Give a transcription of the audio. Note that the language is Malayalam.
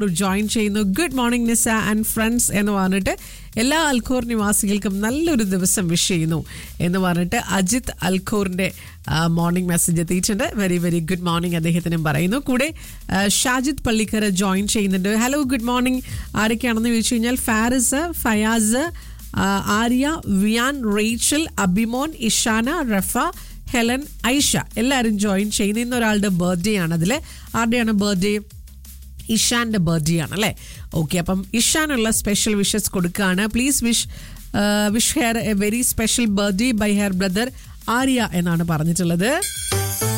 ജോയിൻ ചെയ്യുന്നു good morning Nisa and friends എന്ന് പറഞ്ഞിട്ട് എല്ലാ അൽഖോർ നിവാസികൾക്കും നല്ലൊരു ദിവസം വിഷ് ചെയ്യുന്നു എന്ന് പറഞ്ഞിട്ട് അജിത് അൽഖോറിന്റെ മോർണിംഗ് മെസ്സേജ് എത്തിയിട്ടുണ്ട് വെരി വെരി ഗുഡ് മോർണിംഗ് അദ്ദേഹത്തിനും പറയുന്നു കൂടെ ആ, ഷാജിദ് പള്ളിക്കര ജോയിൻ ചെയ്യുന്നുണ്ട് ഹലോ ഗുഡ് മോർണിംഗ് ആരൊക്കെയാണെന്ന് ചോദിച്ചു കഴിഞ്ഞാൽ ഫാരിസ് ഫയാസ് ആ, ആര്യ വിയാൻ റേച്ചൽ അബിമോൻ ഇഷാന റഫ ഹെലൻ ഐഷ എല്ലാവരും ജോയിൻ ചെയ്യുന്ന ഇന്ന് ഒരാളുടെ ബർത്ത്ഡേ ആണ് അതിൽ ആരുടെയാണ് ബർത്ത്ഡേ ഇഷാന്റെ ബർത്ത്ഡേ ആണ് അല്ലേ ഓക്കെ അപ്പം ഇഷാനുള്ള സ്പെഷ്യൽ വിഷസ് കൊടുക്കുകയാണ് please wish wish her a very special birthday by her brother Arya എന്നാണ് പറഞ്ഞിട്ടുള്ളത്